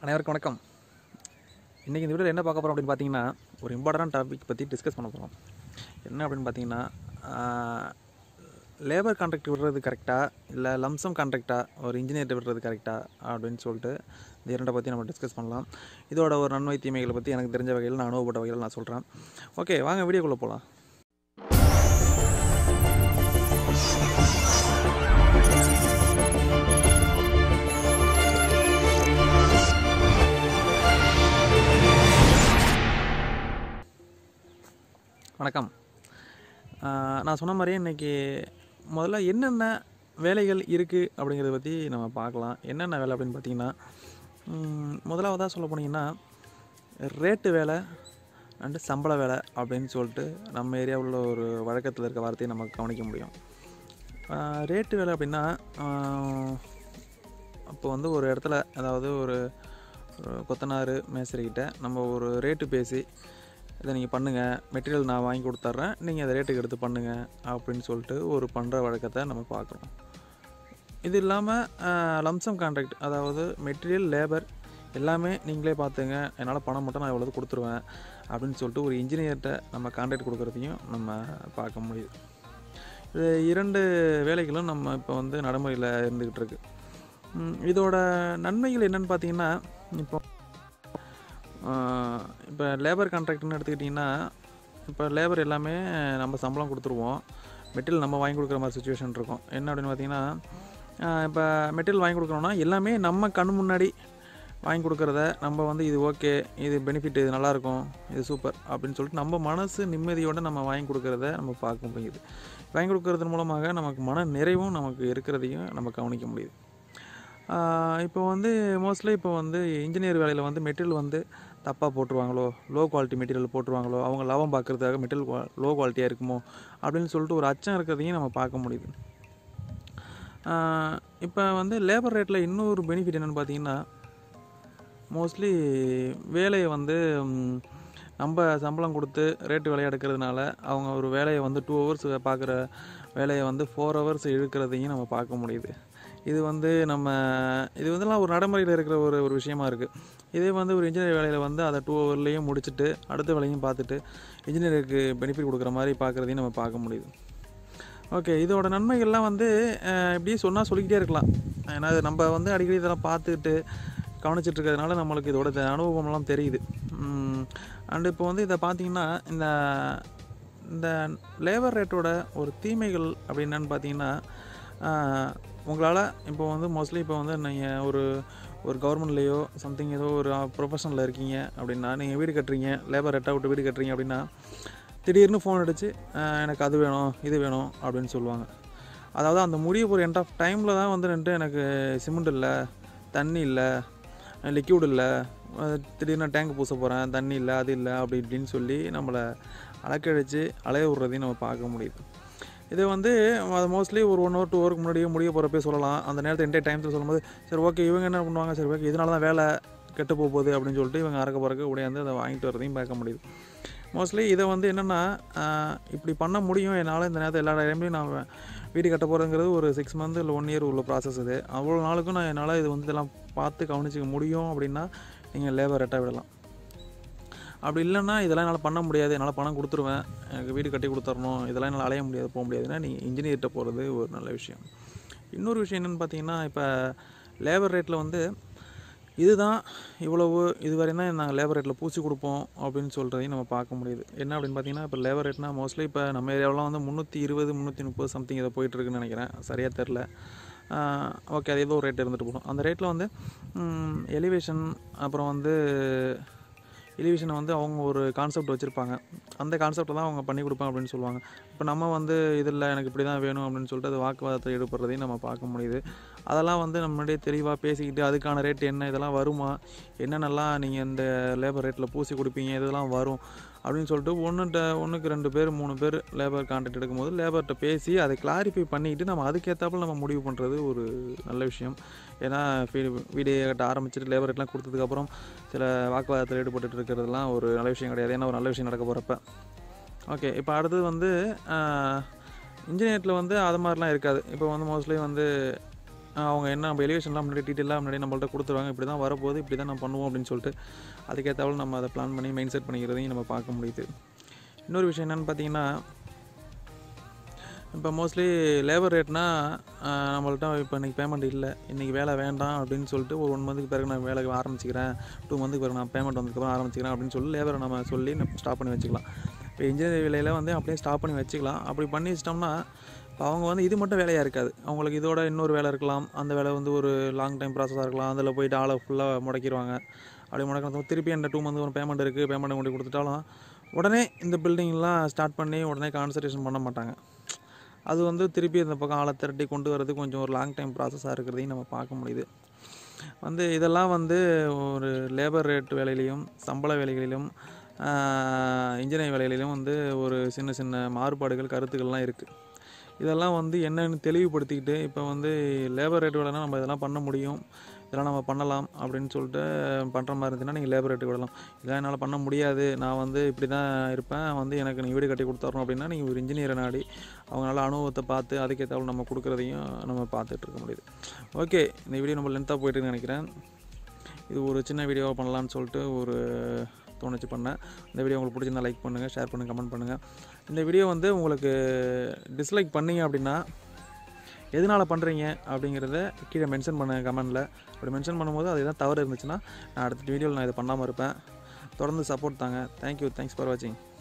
அனைவருக்கும் வணக்கம் இன்றைக்கி இந்த வீடியோவில் என்ன பார்க்க போகிறோம் அப்படின்னு பார்த்தீங்கன்னா ஒரு இம்பார்ட்டன்ட் டாபிக் பற்றி டிஸ்கஸ் பண்ண போகிறோம் என்ன அப்படின்னு பார்த்தீங்கன்னா லேபர் கான்ட்ராக்ட் விடுறது கரெக்டாக இல்லை லம்சம் கான்ட்ராக்டாக ஒரு இன்ஜினியர்கிட்ட விடுறது கரெக்டாக அப்படின்னு சொல்லிட்டு இந்த இரண்டை பற்றி நம்ம டிஸ்கஸ் பண்ணலாம் இதோட ஒரு நன்மை தீமைகளை பற்றி எனக்கு தெரிஞ்ச வகையில் நான் அனுபவப்பட்ட வகையில் நான் சொல்கிறேன் ஓகே வாங்க வீடியோக்குள்ளே போகலாம் வணக்கம் ஆஹ் நான் சொன்ன மாதிரியே இன்றைக்கி முதல்ல என்னென்ன வேலைகள் இருக்குது அப்படிங்கிறத பற்றி நம்ம பார்க்கலாம் என்னென்ன வேலை அப்படின்னு பார்த்தீங்கன்னா ம், முதலாவதாக சொல்ல போனீங்கன்னா ரேட்டு வேலை அண்டு சம்பள வேலை அப்படின்னு சொல்லிட்டு நம்ம ஏரியாவில் ஒரு வழக்கத்தில் இருக்க வார்த்தையை நம்ம கவனிக்க முடியும் ஆஹ் ரேட்டு வேலை அப்படின்னா அப்போ வந்து ஒரு இடத்துல அதாவது ஒரு ஒரு கொத்தனார் மேஸ்திரிக்கிட்ட நம்ம ஒரு ரேட்டு பேசி இதை நீங்கள் பண்ணுங்கள் மெட்டீரியல் நான் வாங்கி கொடுத்துட்றேன் நீங்கள் அதை ரேட்டுக்கு எடுத்து பண்ணுங்கள் அப்படின்னு சொல்லிட்டு ஒரு பண்ணுற வழக்கத்தை நம்ம பார்க்குறோம் இது இல்லாமல் லம்சம் கான்ட்ராக்ட் அதாவது மெட்டீரியல் லேபர் எல்லாமே நீங்களே பார்த்துங்க என்னால் பணம் மட்டும் நான் இவ்வளவு கொடுத்துருவேன் அப்படின்னு சொல்லிட்டு ஒரு இன்ஜினியர்கிட்ட நம்ம கான்ட்ராக்ட் கொடுக்குறதையும் நம்ம பார்க்க முடியுது இது இரண்டு வேலைகளும் நம்ம இப்போ வந்து நடைமுறையில் இருந்துக்கிட்டு இருக்கு ம், இதோட நன்மைகள் என்னன்னு பார்த்தீங்கன்னா இப்போ இப்போ லேபர் கான்ட்ராக்ட்னு எடுத்துக்கிட்டிங்கன்னா இப்போ லேபர் எல்லாமே நம்ம சம்பளம் கொடுத்துருவோம் மெட்டீரியல் நம்ம வாங்கி கொடுக்குற மாதிரி சுச்சுவேஷன் இருக்கும் என்ன அப்படின்னு பார்த்தீங்கன்னா இப்போ மெட்டீரியல் வாங்கி கொடுக்குறோன்னா எல்லாமே நம்ம கண் முன்னாடி வாங்கி கொடுக்குறத நம்ம வந்து இது ஓகே இது பெனிஃபிட் இது நல்லாயிருக்கும் இது சூப்பர் அப்படின்னு சொல்லிட்டு நம்ம மனசு நிம்மதியோடு நம்ம வாங்கி கொடுக்குறத நம்ம பார்க்க முடியுது வாங்கி கொடுக்கறது மூலமாக நமக்கு மன நிறைவும் நமக்கு இருக்கிறதையும் நம்ம கவனிக்க முடியுது ஆஹ் இப்போ வந்து மோஸ்ட்லி இப்போ வந்து இன்ஜினியர் வேலையில் வந்து மெட்டீரியல் வந்து தப்பாக போட்டுருவாங்களோ லோ குவாலிட்டி மெட்டீரியல் போட்டுருவாங்களோ அவங்க லாபம் பார்க்குறதுக்காக மெட்டீரியல் லோ குவாலிட்டியாக இருக்குமோ அப்படின்னு சொல்லிட்டு ஒரு அச்சம் இருக்கிறதையும் நம்ம பார்க்க முடியுது இப்போ வந்து லேபர் ரேட்டில் இன்னொரு பெனிஃபிட் என்னென்னு பார்த்தீங்கன்னா மோஸ்ட்லி வேலையை வந்து ம், நம்ம சம்பளம் கொடுத்து ரேட்டு வேலையை எடுக்கிறதுனால அவங்க ஒரு வேலையை வந்து டூ ஹவர்ஸ் பார்க்குற வேலையை வந்து ஃபோர் ஹவர்ஸ் இழுக்கிறதையும் நம்ம பார்க்க முடியுது இது வந்து நம்ம இது வந்துலாம் ஒரு நடைமுறையில் இருக்கிற ஒரு ஒரு விஷயமா இருக்குது இதே வந்து ஒரு இன்ஜினியர் வேலையில் வந்து அதை டூ ஹவர்லேயும் முடிச்சுட்டு அடுத்த வேலையும் பார்த்துட்டு இன்ஜினியருக்கு பெனிஃபிட் கொடுக்குற மாதிரி பார்க்குறதையும் நம்ம பார்க்க முடியுது ஓகே இதோட நன்மைகள்லாம் வந்து அஹ், இப்படியே சொன்னால் சொல்லிக்கிட்டே இருக்கலாம் ஏன்னா இது நம்ம வந்து அடிக்கடி இதெல்லாம் பார்த்துட்டு கவனிச்சிட்டு இருக்கிறதுனால நம்மளுக்கு இதோட த- அனுபவம்லாம் தெரியுது அண்டு இப்போ வந்து இதை பார்த்தீங்கன்னா இந்த இந்த லேபர் ரேட்டோட ஒரு தீமைகள் அப்படி என்னன்னு பார்த்தீங்கன்னா உங்களால் இப்போ வந்து மோஸ்ட்லி இப்போ வந்து நீங்கள் ஒரு ஒரு கவர்மெண்ட்லேயோ சம்திங் ஏதோ ஒரு ப்ரொஃபஷனில் இருக்கீங்க அப்படின்னா நீங்கள் வீடு கட்டுறீங்க லேபர் ரேட்டாக விட்டு வீடு கட்டுறீங்க அப்படின்னா திடீர்னு ஃபோன் அடித்து எனக்கு அது வேணும் இது வேணும் அப்படின்னு சொல்லுவாங்க அதாவது அந்த முடிய ஒரு எண்ட் ஆஃப் டைமில் தான் வந்து நின்று எனக்கு சிமெண்ட் இல்லை தண்ணி இல்லை லிக்யூட் இல்லை அஹ் திடீர்னு டேங்க் பூச போகிறேன் தண்ணி இல்லை அது இல்லை அப்படி இப்படின்னு சொல்லி நம்மளை அலக்கழித்து அலைய விட்றதையும் நம்ம பார்க்க முடியுது இது வந்து அது மோஸ்ட்லி ஒரு ஒன் ஹவர் டூ ஹவருக்கு முன்னாடியே முடிய போகிறப்பே சொல்லலாம் அந்த நேரத்தில் என்டே டைம்ஸில் சொல்லும்போது சரி ஓகே இவங்க என்ன பண்ணுவாங்க சரி ஓகே இதனால தான் வேலை கெட்டு போக போகுது அப்படின்னு சொல்லிட்டு இவங்க அறக்க பிறக்க உடையாந்து அதை வாங்கிட்டு வரதையும் பார்க்க முடியுது மோஸ்ட்லி இதை வந்து என்னென்னா இப்படி பண்ண முடியும் என்னால் இந்த நேரத்தில் எல்லா டைம்லையும் நான் வீடு கட்ட போகிறதுங்கிறது ஒரு சிக்ஸ் மந்த் இல்லை ஒன் இயர் உள்ள ப்ராசஸ் இது அவ்வளோ நாளுக்கும் நான் என்னால் இது வந்து இதெல்லாம் பார்த்து கவனிச்சிக்க முடியும் அப்படின்னா நீங்கள் லேபர் ரேட்டாக விடலாம் அப்படி இல்லைன்னா இதெல்லாம் என்னால் பண்ண முடியாது என்னால் பணம் கொடுத்துருவேன் எனக்கு வீடு கட்டி கொடுத்துடணும் இதெல்லாம் என்னால் அலைய முடியாது போக முடியாதுன்னா நீங்கள் இன்ஜினியர்கிட்ட போகிறது ஒரு நல்ல விஷயம் இன்னொரு விஷயம் என்னென்னு பார்த்தீங்கன்னா இப்போ லேபர் ரேட்டில் வந்து இதுதான் இவ்வளவு இதுவரை தான் நாங்கள் லேபர் ரேட்டில் பூசி கொடுப்போம் அப்படின்னு சொல்கிறதையும் நம்ம பார்க்க முடியுது என்ன அப்படின்னு பார்த்தீங்கன்னா இப்போ லேபர் ரேட்னா மோஸ்ட்லி இப்போ நம்ம ஏரியாவெலாம் வந்து முந்நூற்றி இருபது முந்நூற்றி முப்பது சம்திங் இதை போயிட்டுருக்குன்னு நினைக்கிறேன் சரியாக தெரில ஓகே அது ஏதோ ஒரு ரேட் இருந்துட்டு போகும் அந்த ரேட்டில் வந்து எலிவேஷன் அப்புறம் வந்து எலிவேஷனை வந்து அவங்க ஒரு கான்செப்ட் வச்சுருப்பாங்க அந்த கான்செப்டை தான் அவங்க பண்ணி கொடுப்பாங்க அப்படின்னு சொல்லுவாங்க இப்போ நம்ம வந்து இதில் எனக்கு இப்படி தான் வேணும் அப்படின்னு சொல்லிட்டு அது வாக்குவாதத்தை ஈடுபடுறதையும் நம்ம பார்க்க முடியுது அதெல்லாம் வந்து நம்ம முன்னாடியே தெளிவாக பேசிக்கிட்டு அதுக்கான ரேட் என்ன இதெல்லாம் வருமா என்னென்னலாம் நீங்கள் இந்த லேபர் ரேட்டில் பூசி கொடுப்பீங்க இதெல்லாம் வரும் அப்படின்னு சொல்லிட்டு ஒன்றுட்ட ஒன்றுக்கு ரெண்டு பேர் மூணு பேர் லேபர் கான்ட்ராக்ட் எடுக்கும்போது லேபர்கிட்ட பேசி அதை கிளாரிஃபை பண்ணிக்கிட்டு நம்ம அதுக்கேற்றாப்புல நம்ம முடிவு பண்ணுறது ஒரு நல்ல விஷயம் ஏன்னா வீடு வீடு கட்ட ஆரம்பிச்சுட்டு லேபர் ரேட்லாம் கொடுத்ததுக்கப்புறம் சில வாக்குவாதத்தில் ஈடுபட்டு இருக்கிறதுலாம் ஒரு நல்ல விஷயம் கிடையாது ஏன்னா ஒரு நல்ல விஷயம் நடக்க போகிறப்ப ஓகே இப்போ அடுத்தது வந்து இன்ஜினியரில் வந்து அது மாதிரிலாம் இருக்காது இப்போ வந்து மோஸ்ட்லி வந்து அஹ் அவங்க என்ன நம்ம எலிவேஷன்லாம் முன்னாடி டீட்டெயிலாக முன்னாடி நம்மள்ட்ட கொடுத்துருவாங்க இப்படி தான் வரப்போகுது இப்படி தான் நம்ம பண்ணுவோம் அப்படின்னு சொல்லிட்டு அதுக்கேற்றவளவு நம்ம அதை பிளான் பண்ணி மைண்ட் செட் பண்ணிக்கிறதையும் நம்ம பார்க்க முடியுது இன்னொரு விஷயம் என்னென்னு பார்த்தீங்கன்னா இப்போ மோஸ்ட்லி லேபர் ரேட்னா நம்மள்ட்ட இப்போ இன்றைக்கி பேமெண்ட் இல்லை இன்றைக்கி வேலை வேண்டாம் அப்படின்னு சொல்லிட்டு ஒரு ஒன் மந்த்துக்கு பிறகு நான் வேலை ஆரம்பிச்சிக்கிறேன் டூ மந்த்துக்கு பிறகு நான் பேமெண்ட் வந்ததுக்கப்புறம் ஆரம்பிச்சிக்கிறேன் அப்படின்னு சொல்லி லேபரை நம்ம சொல்லி ஸ்டாப் பண்ணி வச்சுக்கலாம் இப்போ இன்ஜினியர் வேலையில் வந்து அப்படியே ஸ்டாப் பண்ணி வச்சுக்கலாம் அப்படி பண்ணி வச்சிட்டோம்னா இப்போ அவங்க வந்து இது மட்டும் வேலையாக இருக்காது அவங்களுக்கு இதோட இன்னொரு வேலை இருக்கலாம் அந்த வேலை வந்து ஒரு லாங் டைம் ப்ராசஸாக இருக்கலாம் அதில் போயிட்டு ஆளை ஃபுல்லாக முடக்கிடுவாங்க அப்படி முடக்கிறது திருப்பி அந்த டூ மந்த் ஒரு பேமெண்ட் இருக்குது பேமெண்ட் கொண்டு கொடுத்துட்டாலும் உடனே இந்த பில்டிங்லாம் ஸ்டார்ட் பண்ணி உடனே கான்சன்ட்ரேஷன் பண்ண மாட்டாங்க அது வந்து திருப்பி இந்த பக்கம் ஆளை திரட்டி கொண்டு வரது கொஞ்சம் ஒரு லாங் டைம் ப்ராசஸாக இருக்கிறதையும் நம்ம பார்க்க முடியுது வந்து இதெல்லாம் வந்து ஒரு லேபர் ரேட் வேலையிலையும் சம்பள வேலைகளிலும் இன்ஜினியரிங் வேலைகளிலும் வந்து ஒரு சின்ன சின்ன மாறுபாடுகள் கருத்துக்கள்லாம் இருக்குது இதெல்லாம் வந்து என்னென்னு தெளிவுபடுத்திக்கிட்டு இப்போ வந்து லேபர் ரேட் வேலைனா நம்ம இதெல்லாம் பண்ண முடியும் இதெல்லாம் நம்ம பண்ணலாம் அப்படின்னு சொல்லிட்டு பண்ணுற மாதிரி இருந்துச்சுன்னா நீங்கள் லேபர் ரேட்டு விடலாம் இதெல்லாம் என்னால் பண்ண முடியாது நான் வந்து இப்படி தான் இருப்பேன் வந்து எனக்கு நீ வீடு கட்டி கொடுத்தரணும் அப்படின்னா நீங்கள் ஒரு இன்ஜினியரை நாடி அவங்களால அனுபவத்தை பார்த்து அதுக்கேற்ற நம்ம கொடுக்குறதையும் நம்ம பார்த்துட்டு இருக்க முடியுது ஓகே இந்த வீடியோ நம்ம லென்த்தாக போயிட்டுன்னு நினைக்கிறேன் இது ஒரு சின்ன வீடியோவாக பண்ணலான்னு சொல்லிட்டு ஒரு தோணுச்சு பண்ணேன் இந்த வீடியோ உங்களுக்கு பிடிச்சிருந்தா லைக் பண்ணுங்கள் ஷேர் பண்ணுங்கள் கமெண்ட் பண்ணுங்கள் இந்த வீடியோ வந்து உங்களுக்கு டிஸ்லைக் பண்ணீங்க அப்படின்னா எதனால் பண்ணுறீங்க அப்படிங்கிறத கீழே மென்ஷன் பண்ணுங்கள் கமெண்டில் அப்படி மென்ஷன் பண்ணும்போது அது எதாவது தவறு இருந்துச்சுன்னா நான் அடுத்த வீடியோவில் நான் இதை பண்ணாமல் இருப்பேன் தொடர்ந்து சப்போர்ட் தாங்க தேங்க்யூ தேங்க்ஸ் ஃபார் வாட்சிங்